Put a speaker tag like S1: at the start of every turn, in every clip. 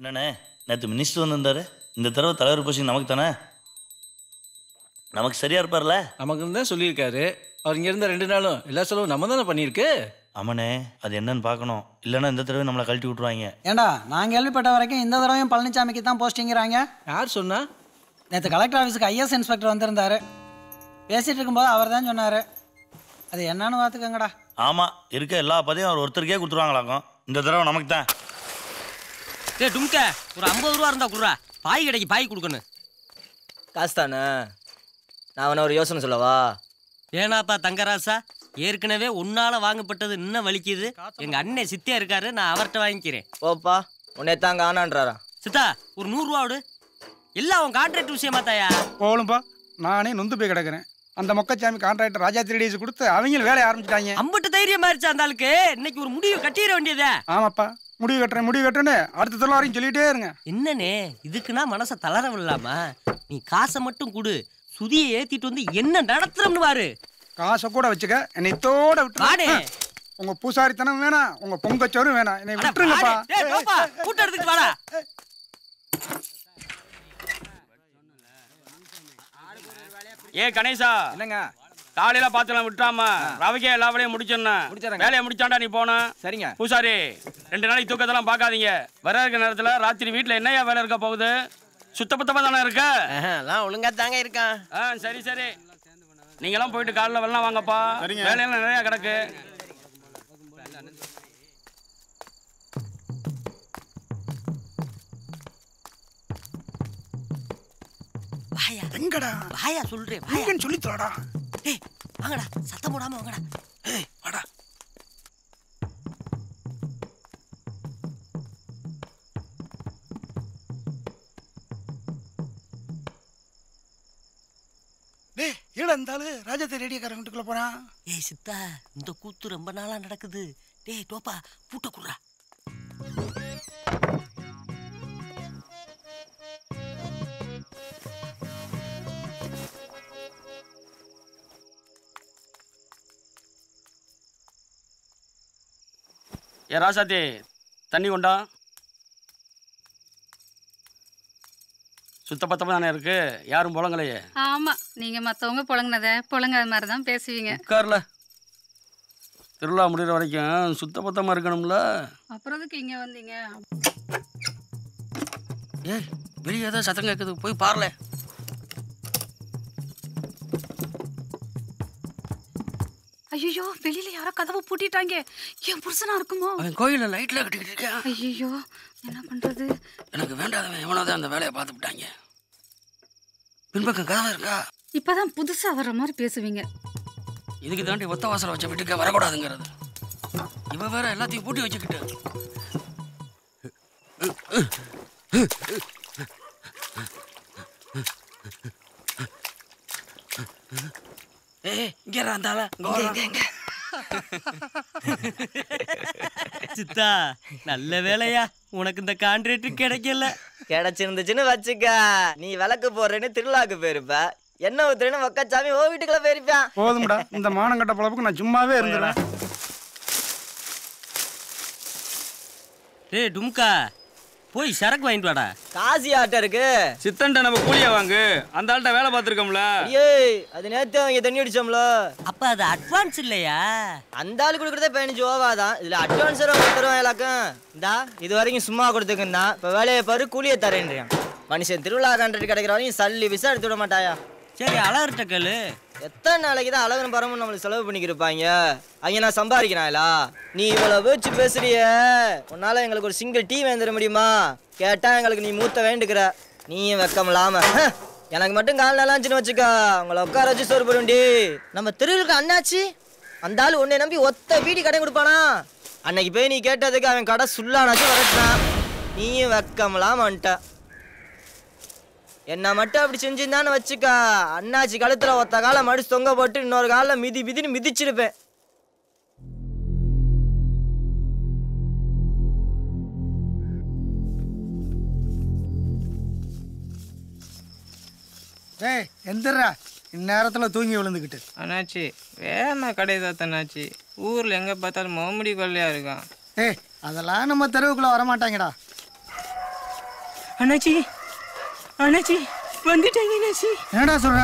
S1: என்னண்ணே நேற்று மினிஸ்டர் வந்திருந்தாரு இந்த தடவை தலைவர் போஸ்டிங் நமக்கு தானே நமக்கு சரியா இருப்பார்ல
S2: நமக்கு தான் சொல்லியிருக்காரு அவர் இங்க இருந்த ரெண்டு நாளும் எல்லா செலவும் நம்ம தானே பண்ணியிருக்கு
S1: ஆமாண்ணே அது என்னன்னு பார்க்கணும் இல்லைன்னா இந்த தடவை நம்மளை கழட்டி விட்ருவாங்க
S3: ஏண்டா நான் கேள்விப்பட்ட வரைக்கும் இந்த தடவையும் பழனிசாமிக்கு தான் போஸ்டிங்கிறாங்க
S2: யார் சொன்னா
S3: நேற்று கலெக்டர் ஆஃபீஸுக்கு ஐஎஸ் இன்ஸ்பெக்டர் வந்திருந்தாரு பேசிட்டு இருக்கும்போது அவர் தான் சொன்னார் அது என்னன்னு பார்த்துக்கோங்கடா
S1: ஆமாம் இருக்க எல்லா பதையும் அவர் ஒருத்தருக்கே கொடுத்துருவாங்களாக்கும் இந்த தடவை நமக்கு தான்
S4: டேய் டும்க ஒரு ஐம்பது ரூபா இருந்தா குடுறா பாய் கடைக்கு பாய் கொடுக்கணும்
S5: காசு தானே நான் வேணா ஒரு யோசனை சொல்லவா
S4: ஏனாப்பா தங்கராசா ஏற்கனவே உன்னால வாங்கப்பட்டது இன்னும் வலிக்குது எங்க அண்ணன் சித்தியா இருக்காரு நான் அவர்கிட்ட வாங்கிக்கிறேன்
S5: ஓப்பா உன்னை தாங்க ஆனான்றாரா
S4: சித்தா ஒரு நூறு ரூபா விடு எல்லாம் உன் கான்ட்ராக்ட் விஷயமா தாயா
S6: போகலும்பா நானே நொந்து போய் கிடக்குறேன் அந்த மொக்கச்சாமி கான்ட்ராக்டர் ராஜா த்ரீ கொடுத்து அவங்களும் வேலையை ஆரம்பிச்சிட்டாங்க
S4: அம்பட்டு தைரியம் மாறிச்சு அந்த ஆளுக்கு இன்னைக்கு ஒரு முடிவு கட்டிட வேண்டியதே
S6: ஆமாப்பா முடிவு கட்டுறேன் முடிவு கட்டுறேன்னு அடுத்த தொழில் வரைக்கும் சொல்லிட்டே இருங்க
S4: என்னனே இதுக்குன்னா மனசை தளர விடலாம நீ காசை மட்டும் கொடு சுதியை ஏத்திட்டு வந்து என்ன நடத்துறோம்னு பாரு
S6: காசை கூட வச்சுக்க என்னை இதோட
S4: வாடே.
S6: விட்டு உங்க பூசாரித்தனம் வேணாம் உங்க பொங்கச்சோறும் வேணாம் என்னை
S4: அட,
S6: விட்டுருங்கப்பா
S4: வாடே. டேய், டோப்பா, கூட்டம் எடுத்துட்டு வாடா
S7: ஏ கணேசா
S8: என்னங்க
S7: காலையில பாத்துலாம் விட்டுறாம ரவிக்கே எல்லா வேலையும் முடிச்சிடணும்
S8: முடிச்சிடுறேங்க.
S7: வேலையை முடிச்சாண்டா நீ போன
S8: சரிங்க
S7: பூசாரி ரெண்டு நாளைக்கு தூக்கத்தெல்லாம் பார்க்காதீங்க வர இருக்க நேரத்துல ராத்திரி வீட்டுல என்னையா வேலை இருக்க போகுது சுத்தபத்தமா தானே இருக்க
S4: எல்லாம் ஒழுங்கா தாங்க இருக்கான்
S7: ஆ சரி சரி நீங்களாம் போயிட்டு காலைல வெள்ளம் வாங்கப்பா வேலையெல்லாம் நிறைய கிடக்கு
S4: வாயா
S6: எங்கடா
S4: வாயா சொல்றேன் வாயா
S6: எங்கன்னு சொல்லி தரடா
S4: டேய் வாங்கடா சத்தம் போடாம வாங்கடா
S6: ஏய் வாடா டேய் ஏடா இந்த ஆளு ராஜாத்தை ரேடியோக்காரன் வீட்டுக்குள்ள போறான்
S4: ஏய் சித்தா இந்த கூத்து ரொம்ப நாளா நடக்குது டேய் டோப்பா பூட்ட குடுறா
S7: ஏ ராசாத்தி தண்ணி கொண்டா சுத்தபத்தமா தானே இருக்கு யாரும் புலங்கலையே
S9: ஆமா நீங்க மத்தவங்க புழங்கினத புழங்காத மாதிரி தான் பேசுவீங்க
S7: உட்கார்ல திருவிழா முடிகிற வரைக்கும் சுத்தபத்தமா இருக்கணும்ல
S9: அப்புறம் எதுக்கு இங்க வந்தீங்க
S7: ஏய் வெளியே ஏதோ சத்தம் கேட்குது போய் பாருல
S9: ஐயோ வெளியில யாரோ கதவை பூட்டிட்டாங்க என் புருஷனா இருக்குமோ
S7: அவன் கோயிலில் லைட்டில் கட்டிக்கிட்டு இருக்கான்
S9: ஐயோ என்ன பண்றது
S7: எனக்கு வேண்டாதவன் எவனோ அந்த வேலையை பார்த்து விட்டாங்க பின்பக்கம் கதவு இருக்கா
S9: இப்பதான் புதுசா வர்ற மாதிரி பேசுவீங்க
S7: இதுக்கு தாண்டி ஒத்த வாசலை வச்ச வீட்டுக்கு வரக்கூடாதுங்கிறது இவ வேற எல்லாத்தையும் பூட்டி வச்சுக்கிட்டு ஏய் இங்க இருந்தால
S4: சித்தா நல்ல வேலையா உனக்கு இந்த கான்ட்ராக்ட் கிடைக்கல
S5: கிடைச்சிருந்துச்சுன்னு வச்சுக்க நீ விளக்கு போடுறேன்னு திருவிழாக்கு போயிருப்ப என்ன ஊத்துறேன்னு மொக்கச்சாமி ஓ வீட்டுக்குள்ள போயிருப்பான்
S6: போதும்டா இந்த மானங்கட்ட பொழப்புக்கு நான் சும்மாவே இருந்துடுறேன்
S4: டேய் டும்கா போய் சரக்கு வாங்கிட்டு வாடா
S5: காசி ஆட்டம் இருக்கு
S7: சித்தன்ட்ட நம்ம கூலியா வாங்கு அந்த ஆள்கிட்ட வேலை பார்த்துருக்கோம்ல
S5: ஏய் அது நேத்து அவங்க தண்ணி அடிச்சோம்ல
S4: அப்ப அது அட்வான்ஸ் இல்லையா
S5: அந்த ஆளு கொடுக்குறதே பதினஞ்சு ஓவா தான் இதுல அட்வான்ஸ் தருவோம் எல்லாக்கும் இந்தா இது வரைக்கும் சும்மா கொடுத்துக்குன்னா இப்ப வேலையை பாரு கூலியை தரேன்றியான் மனுஷன் திருவிழா கண்டது கிடைக்கிற வரைக்கும் சல்லி விசா எடுத்து விட மாட்டாயா
S4: சரி அலர்ட்ட கேளு
S5: எத்தனை நாளைக்கு தான் அழகன் பரமும் நம்மளுக்கு செலவு பண்ணிக்கிருப்பாங்க அவங்க நான் சம்பாதிக்கிறாங்களா நீ இவ்வளவு பேச்சு பேசுறிய உன்னால எங்களுக்கு ஒரு சிங்கிள் டீ வாங்கி தர முடியுமா கேட்டா எங்களுக்கு நீ மூத்த வேண்டுக்கிற நீயும் வெக்கம் இல்லாம ஹ, எனக்கு மட்டும் கால் நல்லாச்சுன்னு வச்சுக்கோ உங்களை உட்கார வச்சு சோறு போடுண்டி நம்ம தெருவுக்கு அண்ணாச்சி அந்த ஆள் உன்னை நம்பி ஒத்த வீடி கடை கொடுப்பானா அன்னைக்கு போய் நீ கேட்டதுக்கு அவன் கடை சுல்லானாச்சும் வரட்டினான் நீயும் வெக்கம் இல்லாம வந்துட்ட என்ன மட்டும் அப்படி செஞ்சிருந்தான்னு வச்சுக்க அண்ணாச்சி கழுத்துல ஒத்த காலை மடிச்சு தொங்க போட்டு இன்னொரு காலில் மிதி மிதின்னு மிதிச்சிருப்பேன்
S6: ஏய் எந்திரா இந்நேரத்தில் தூங்கி விழுந்துக்கிட்டு
S10: அண்ணாச்சி வேணா கடை தான் அண்ணாச்சி ஊரில் எங்கே பார்த்தாலும் மோமுடி கொள்ளையா இருக்கான்
S6: ஏய் அதெல்லாம் நம்ம தெருவுக்குள்ளே வரமாட்டாங்கடா
S10: அண்ணாச்சி அண்ணாச்சி வந்துட்டாங்க அண்ணாச்சி
S3: என்னடா சொல்ற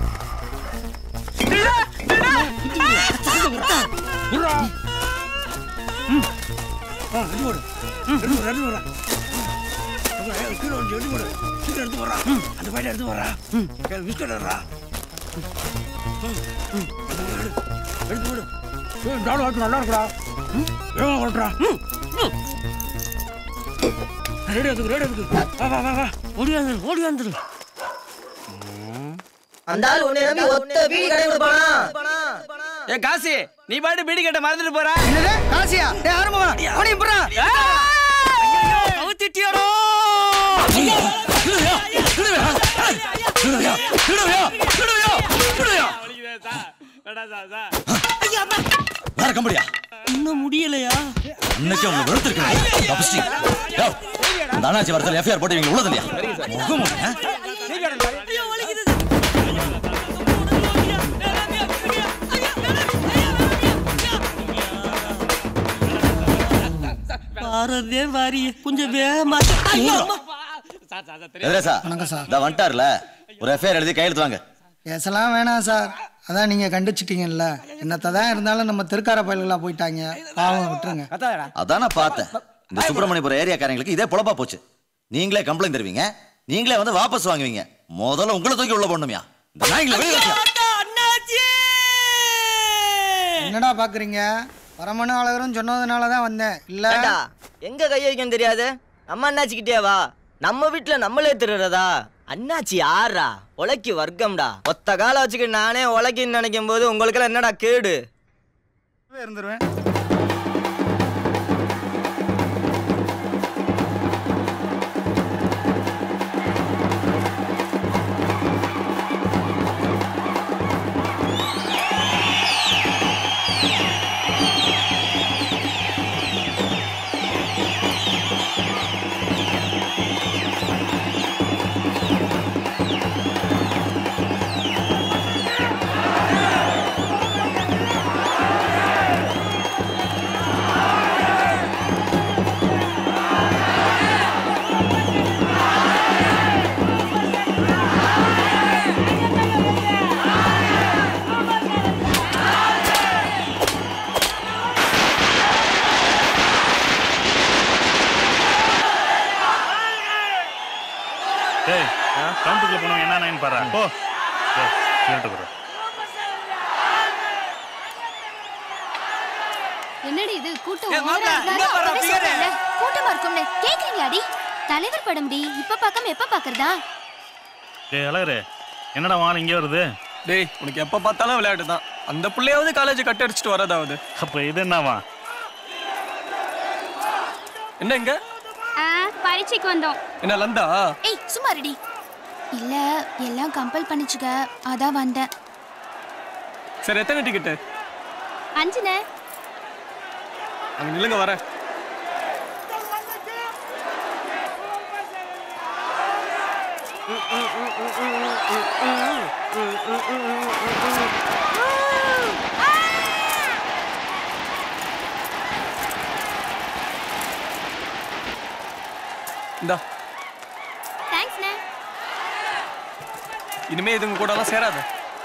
S6: நல்லா இருக்குடா ஏன் ஓட்டுறா ரெடி அதுக்கு ரெடி அதுக்கு வா வா வா வா
S4: ஓடி வந்துரு ஓடி வந்துரு
S5: அந்த ஆள் உன்னை நம்பி ஒத்த பீடி கடை கொடுப்பானா
S10: ஏ காசி நீ பாட்டு பீடி கட்ட மறந்துட்டு போற
S3: என்னது காசியா டேய் ஆரம்பமா ஓடி போறா
S4: கவுத்திட்டியாரோ
S1: வேற கம்பெனியா
S4: இன்னும் முடியலையா
S1: இன்னைக்கு அவங்க வெறுத்திருக்கேன் தப்பிச்சிட்டீங்க யோவ், அந்த அண்ணாச்சி வரத்தில் எஃப்ஐஆர் போட்டு இவங்க உள்ளது இல்லையா முகம் ஆ?
S4: பாரதே வாரி கொஞ்சம் வேகமா ஐயோ, அம்மா.
S1: எதிரேசா
S3: வணக்கம் சார்.
S1: இந்த வந்துட்டார்ல ஒரு எஃப்ஐஆர் எழுதி கையெழுத்து வாங்க
S3: பேசலாம் வேணாம் சார் அதான் நீங்கள் கண்டுச்சிட்டீங்கல்ல என்னத்தை தான் இருந்தாலும் நம்ம திருக்கார பயல்களாக போயிட்டாங்க பாவம் விட்டுருங்க
S1: அதான் நான் பார்த்தேன் இந்த சுப்பிரமணியபுரம் ஏரியாக்காரங்களுக்கு இதே பொழப்பா போச்சு நீங்களே கம்ப்ளைண்ட் தருவீங்க நீங்களே வந்து வாபஸ் வாங்குவீங்க முதல்ல உங்களை தூக்கி உள்ள போடணுமியா இந்த நாய்களை வெளியே வச்சியா
S3: என்னடா பார்க்குறீங்க பரமனு அழகரும் சொன்னதுனால தான் வந்தேன் இல்லை
S5: ஏண்டா எங்க கை வைக்கணும் தெரியாது நம்ம அண்ணாச்சிக்கிட்டே வா நம்ம வீட்டுல நம்மளே திருடுறதா அண்ணாச்சி யாரா உழைக்கு வர்க்கம்டா ஒத்த கால வச்சுக்கிட்டு நானே உழைக்கின்னு நினைக்கும் போது உங்களுக்கெல்லாம் என்னடா கேடு
S6: இருந்துருவேன்
S8: டேய் கவுண்டருக்குள்ள போனவங்க என்ன நாயின்னு பாரு போ டேய், கேட்டு போறேன்
S11: என்னடி இது கூட்டம்
S10: ஏ, மாப்ள,
S11: ஓவரா
S10: இங்க
S11: இருக்கு.
S10: பாரு,
S11: அதான்
S10: figure.
S11: சொல்றேன்ல, கூட்டமா இருக்கும்னு கேக்குறீங்களாடி தலைவர் படம்டி இப்ப பார்க்காம எப்ப பாக்குறதா
S8: டேய் அழகரு என்னடா வாழ இங்கே வருது
S10: டேய் உனக்கு எப்ப பார்த்தாலும் விளையாட்டு தான் அந்த பிள்ளையாவது காலேஜ் கட் அடிச்சுட்டு வரதாவது
S8: அப்ப இது என்னவா
S10: என்ன இங்க
S11: பரீட்சைக்கு வந்தோம்
S10: என்ன லந்தா
S11: ஏய் சும்மா ரெடி இல்ல எல்லாம் கம்பல் பண்ணிச்சுக்க அதான் வந்தேன்
S10: சரி எத்தனை டிக்கெட்டு
S11: அஞ்சுனே
S10: அங்க நில்லுங்க வரேன் இந்தா
S11: தேங்க்ஸ்ண்ணே
S10: இனிமே இதுங்க கூட எல்லாம் சேராது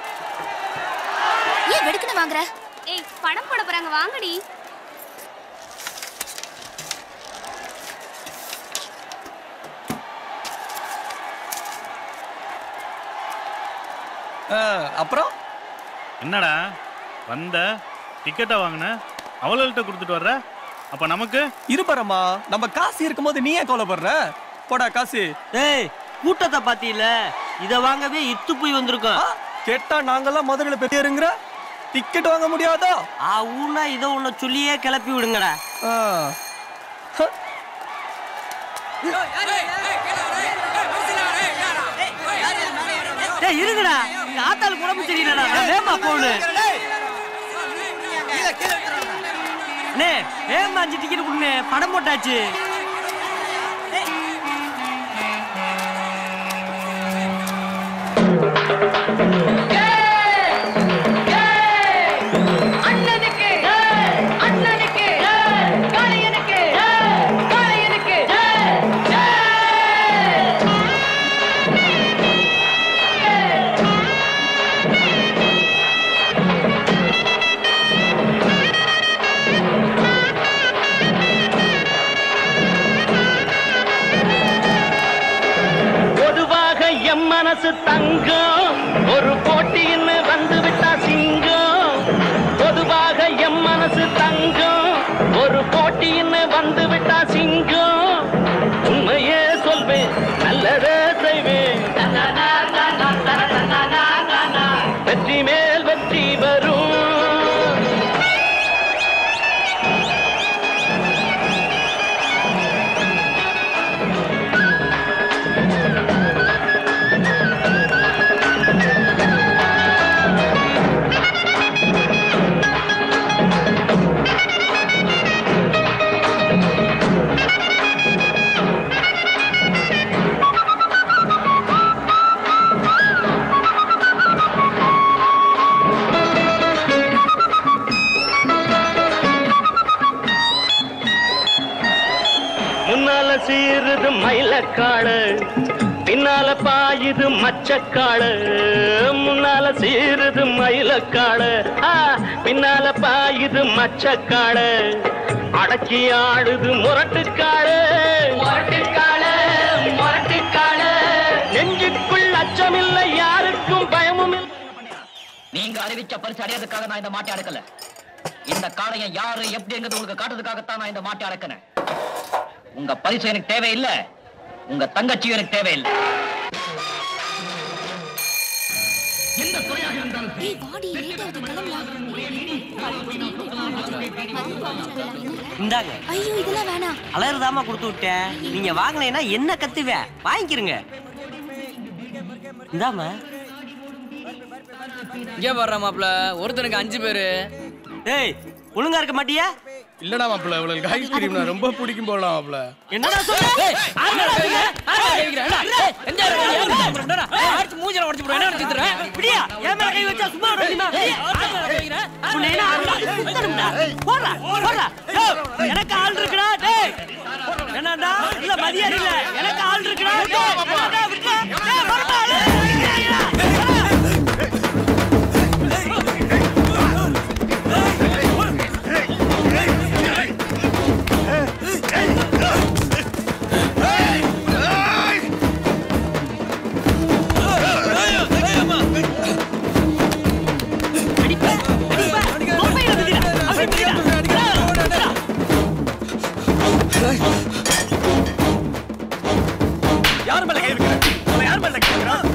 S11: ஏன் வெடுக்குன்னு வாங்குற ஏய் படம் போட போறாங்க வாங்கடி
S10: ஆ, அப்புறம்
S8: என்னடா வந்த டிக்கெட்டை வாங்கின அவள்கிட்ட கொடுத்துட்டு வர்ற அப்ப நமக்கு
S10: இருப்பறம்மா நம்ம காசு இருக்கும்போது நீ ஏன் கவலைப்படுற போடா காசு
S4: ஏய் கூட்டத்தை பாத்தீல இத வாங்கவே இத்து போய் வந்திருக்கோம்
S10: ஆ, கேட்டா நாங்கெல்லாம் மதுரையில பெரியருங்கிற டிக்கெட் வாங்க முடியாதா
S4: ஆ ஊனா இதை உன்னை சொல்லியே கிளப்பி விடுங்கடா
S10: ஆ. ஹ.
S4: டேய் இருங்கடா இந்த ஆத்தாளுக்கு உடம்பு சரியில்லடா நான் வேமா போடு நே வேமா அஞ்சு டிக்கெட் கொடுங்க படம் போட்டாச்சு
S12: அண்ணனுக்கு மனசு தங்கம் ஒரு போட்டின்னு வந்து விட்டா சிங்கம் பொதுவாக எம் மனசு தங்கம் ஒரு போட்டின்னு வந்து விட்டா சிங்கம் உண்மையே சொல்வேன் நல்லதே செய்வேன் வெற்றி மேல் வெற்றி வரும் முன்னால சீருது மயிலக்காடு பின்னால பாயுது மச்சக்காடு முன்னால சீருது மயிலக்காடு ஆ, பின்னால பாயுது மச்சக்காடு அடக்கி ஆடுது முரட்டுக்காடு முரட்டுக்காடு முரட்டுக்காடு நெஞ்சுக்குள் அச்சமில்லை யாருக்கும் பயமும் இல்லை
S13: நீங்க அறிவிச்ச பரிசு அடையறதுக்காக நான் இந்த மாட்டை அடக்கல இந்த காளையை யாரு எப்படிங்கிறது உங்களுக்கு காட்டுறதுக்காகத்தான் நான் இந்த மாட்டை அடக்கினேன் உங்க பரிசு எனக்கு தேவையில்லை உங்க தங்கச்சி எனக்கு தேவையில்லை எந்த துறையாக இருந்தாலும்
S11: ஏய் வாடி லேட் ஆகுது கிளம்பலாம்
S4: இந்தாங்க
S11: ஐயோ இதெல்லாம் வேணாம்
S4: அலறுதாமா கொடுத்து விட்டேன் நீங்க வாங்கலைன்னா என்ன கத்துவேன் வாங்கிக்கிறங்க இந்தாமா
S14: இங்கே வர்ற மாப்ள ஒருத்தனுக்கு அஞ்சு பேரு
S4: ஏய் ஒழுங்கா இருக்க மாட்டியா
S10: இல்லடா மாப்பிள்ள இவளுக்கு ஐஸ்கிரீம்னா ரொம்ப பிடிக்கும் போலாம் மாப்பிள்ள
S4: என்னடா சொல்ற
S14: ஏய், ஆடுடா வைங்க, ஆடுடா வைங்கடா, என்ன? ஏய், எந்த இடத்துல ஏன் இப்படி பண்றடா? ஏய், அடிச்சு மூஞ்சில உடைச்சு போடுவேன், என்ன நினைச்சிட்டு இருக்க?
S4: இப்படியா என் மேல கை வச்சா சும்மா விட முடியுமா உன்னை என்ன ஆடுடா? சுத்தணும்டா. போடுறா, போடுறா. ஏய், எனக்கு ஆள் இருக்குடா டேய் என்னடா இல்ல மதியாதை இல்ல எனக்கு ஆள் இருக்குடா டேய், என்னடா விட்டுற? டேய், வரடா, டேய்.
S10: யார் மேல கை வைக்கிற அவன் யார் மேல கை வைக்கிறான்